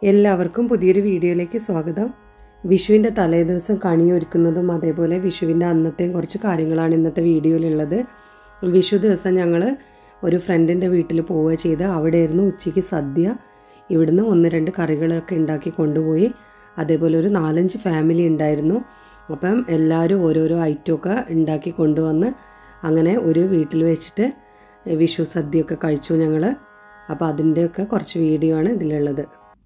എല്ലാവർക്കും പുതിയൊരു വീഡിയോയിലേക്ക് സ്വാഗതം വിഷുവിൻ്റെ തലേദിവസം കണിയൊരുക്കുന്നതും അതേപോലെ വിഷുവിൻ്റെ അന്നത്തെയും കുറച്ച് കാര്യങ്ങളാണ് ഇന്നത്തെ വീഡിയോയിലുള്ളത് വിഷു ദിവസം ഞങ്ങൾ ഒരു ഫ്രണ്ടിൻ്റെ വീട്ടിൽ പോവുക ചെയ്ത് അവിടെയായിരുന്നു ഉച്ചയ്ക്ക് സദ്യ ഇവിടുന്ന് ഒന്ന് രണ്ട് കറികളൊക്കെ ഉണ്ടാക്കി കൊണ്ടുപോയി അതേപോലെ ഒരു നാലഞ്ച് ഫാമിലി ഉണ്ടായിരുന്നു അപ്പം എല്ലാവരും ഓരോരോ ഐറ്റമൊക്കെ ഉണ്ടാക്കി കൊണ്ടുവന്ന് അങ്ങനെ ഒരു വീട്ടിൽ വെച്ചിട്ട് വിഷു സദ്യയൊക്കെ കഴിച്ചു ഞങ്ങൾ അപ്പോൾ അതിൻ്റെയൊക്കെ കുറച്ച് വീഡിയോ ആണ് ഇതിലുള്ളത്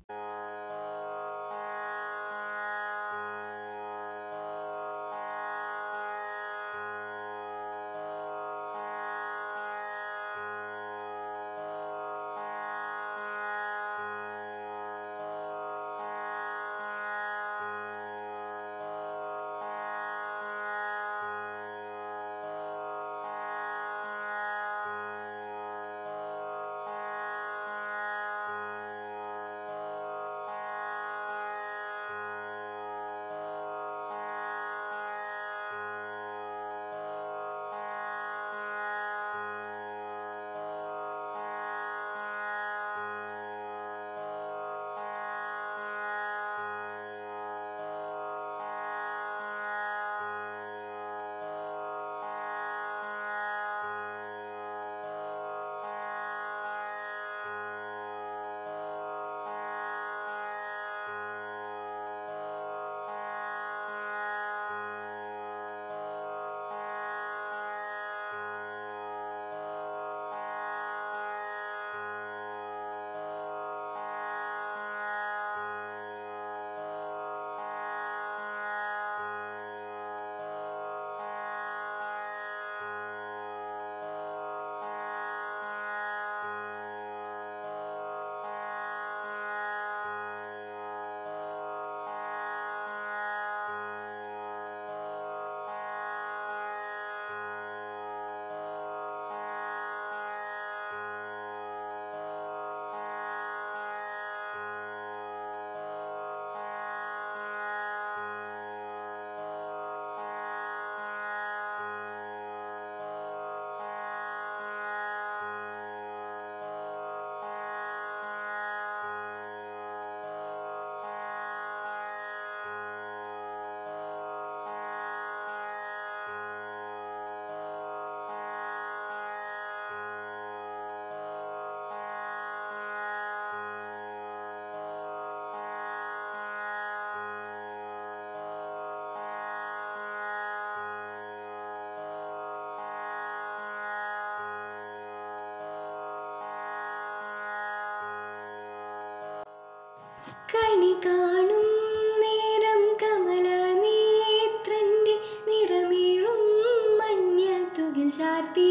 കണി കാണും നേരം കമല നേത്രന്റെ നിറമേറും മഞ്ഞ തുകിൽ ചാർത്തി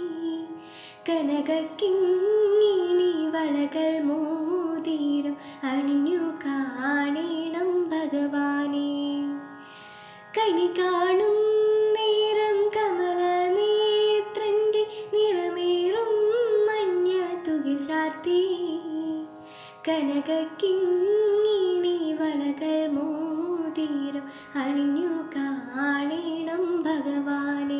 കനകക്കിങ്ങിണി വളകൾ മോതിരം അണിഞ്ഞു കാണേണം ഭഗവാനെ കണി കാണും നേരം കമല നേത്രന്റെ നിറമേറും മഞ്ഞ തുകിൽ ചാർത്തി കനകക്കിങ്ങിണി വളകൾ മോതിരം അണിഞ്ഞു കാണേണം ഭഗവാനെ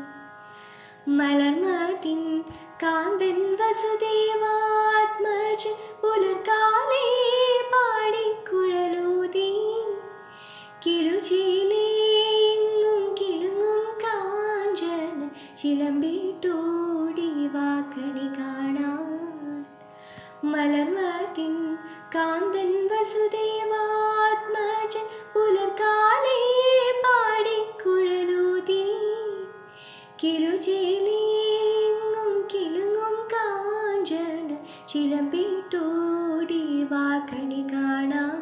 മലർമതിൻ കാന്തൻ വസുദേവാത്മജൻ പുലർക്കാലേ പാടിക്കുഴലൂതി കിരുചിലെങ്ങും കിളുങ്ങും കാഞ്ചന ചിലമ്പിട്ടോടി വാക്കണി കാണാൻ മലർമതിൻ കാന്തൻ വസുദേവാത്മജൻ പുലർക്കാലേ പാടിക്കുഴലൂതി കിരുചേലിങ്ങും കിളുങ്ങും കാഞ്ചന ചിലമ്പിട്ടോടി വാക്കണി കാണാം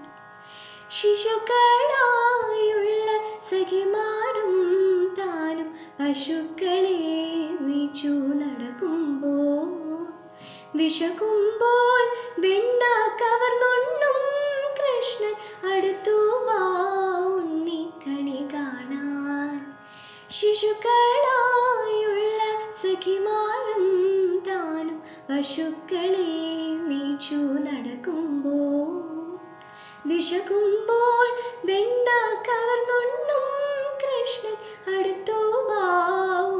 ശിശുക്കളായുള്ള സഖിമാരും താനും പശുക്കളെ വിച്ചു നടക്കുമ്പോൾ വിശകുമ്പോൾ വെണ്ണ കവർന്നൊണ്ണും കൃഷ്ണൻ അടുത്തു വാ ഉണ്ണിക്കണി കാണാൻ ശിശുക്കളായുള്ള സഖിമാരും താനും പശുക്കളെ വീച്ചു നടക്കുമ്പോൾ വിശകുമ്പോൾ വെണ്ണ കവർന്നൊണ്ണും കൃഷ്ണൻ അടുത്തു വാ